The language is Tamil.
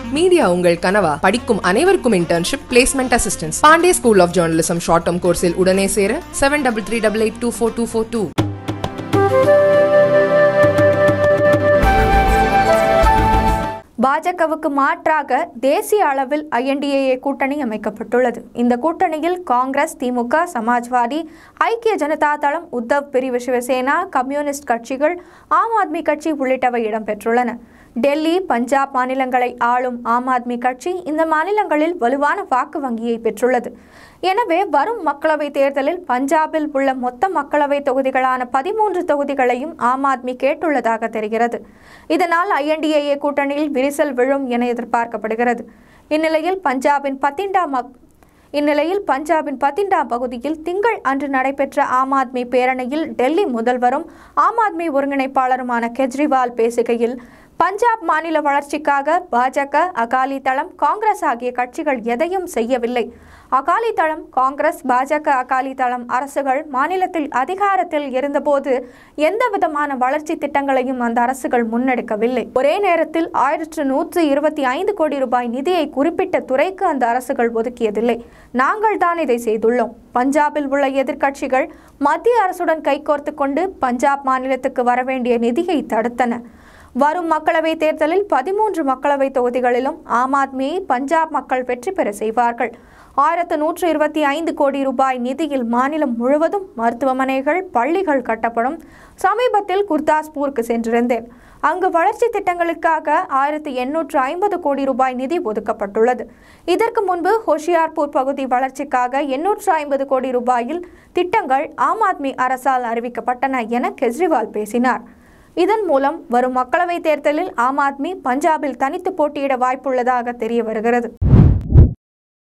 மீடியா உங்கள் கனவா படிக்கும் அனைவருக்கும் internship placement assistance Pandey school of journalism short term கோர்ஸில் உடனே சேர seven double three double eight two four two four two பாஜகவுக்கு மாற்றாக தேசிய அளவில் ஐஎன்டிஏஏ கூட்டணி அமைக்கப்பட்டுள்ளது இந்த கூட்டணியில் காங்கிரஸ் திமுக சமாஜ்வாதி ஐக்கிய ஜனதா தளம் உத்தவ் பிரிவு சிவசேனா கம்யூனிஸ்ட் கட்சிகள் ஆம் ஆத்மி கட்சி உள்ளிட்டவை இடம்பெற்றுள்ளன டெல்லி பஞ்சாப் மாநிலங்களை ஆளும் ஆம் ஆத்மி கட்சி இந்த மாநிலங்களில் வலுவான வாக்கு வங்கியை பெற்றுள்ளது எனவே வரும் மக்களவைத் தேர்தலில் பஞ்சாபில் உள்ள மொத்த மக்களவை தொகுதிகளான பதிமூன்று தொகுதிகளையும் ஆம் ஆத்மி கேட்டுள்ளதாக தெரிகிறது இதனால் ஐஎன்டிஏஏ கூட்டணியில் விரிசல் விழும் என எதிர்பார்க்கப்படுகிறது இந்நிலையில் பஞ்சாபின் பத்திண்டா மக் இந்நிலையில் பஞ்சாபின் பத்திண்டா பகுதியில் திங்கள் அன்று நடைபெற்ற ஆம் ஆத்மி பேரணியில் டெல்லி முதல்வரும் ஆம் ஆத்மி ஒருங்கிணைப்பாளருமான கெஜ்ரிவால் பேசுகையில் பஞ்சாப் மாநில வளர்ச்சிக்காக பாஜக அகாலி தளம் காங்கிரஸ் ஆகிய கட்சிகள் எதையும் செய்யவில்லை அகாலி தளம் காங்கிரஸ் பாஜக அகாலி தளம் அரசுகள் மாநிலத்தில் அதிகாரத்தில் இருந்தபோது எந்த விதமான வளர்ச்சி திட்டங்களையும் அந்த அரசுகள் முன்னெடுக்கவில்லை ஒரே நேரத்தில் ஆயிரத்து நூற்று இருபத்தி ஐந்து கோடி ரூபாய் நிதியை குறிப்பிட்ட துறைக்கு அந்த அரசுகள் ஒதுக்கியதில்லை நாங்கள் தான் இதை செய்துள்ளோம் பஞ்சாபில் உள்ள எதிர்க்கட்சிகள் மத்திய அரசுடன் கைகோர்த்து கொண்டு பஞ்சாப் மாநிலத்துக்கு வரவேண்டிய நிதியை தடுத்தன வரும் மக்களவைத் தேர்தலில் பதிமூன்று மக்களவை தொகுதிகளிலும் ஆம் ஆத்மியை பஞ்சாப் மக்கள் வெற்றி பெற செய்வார்கள் ஆயிரத்து நூற்று இருபத்தி ஐந்து கோடி ரூபாய் நிதியில் மாநிலம் முழுவதும் மருத்துவமனைகள் பள்ளிகள் கட்டப்படும் சமீபத்தில் குர்தாஸ்பூருக்கு சென்றிருந்தேன் அங்கு வளர்ச்சி திட்டங்களுக்காக ஆயிரத்தி எண்ணூற்று ஐம்பது கோடி ரூபாய் நிதி ஒதுக்கப்பட்டுள்ளது இதற்கு முன்பு ஹோஷியார்பூர் பகுதி வளர்ச்சிக்காக எண்ணூற்று ஐம்பது கோடி ரூபாயில் திட்டங்கள் ஆம் ஆத்மி அரசால் அறிவிக்கப்பட்டன என கெஜ்ரிவால் பேசினார் இதன் மூலம் வரும் மக்களவைத் தேர்தலில் ஆம் ஆத்மி பஞ்சாபில் தனித்து போட்டியிட வாய்ப்புள்ளதாக தெரிய வருகிறது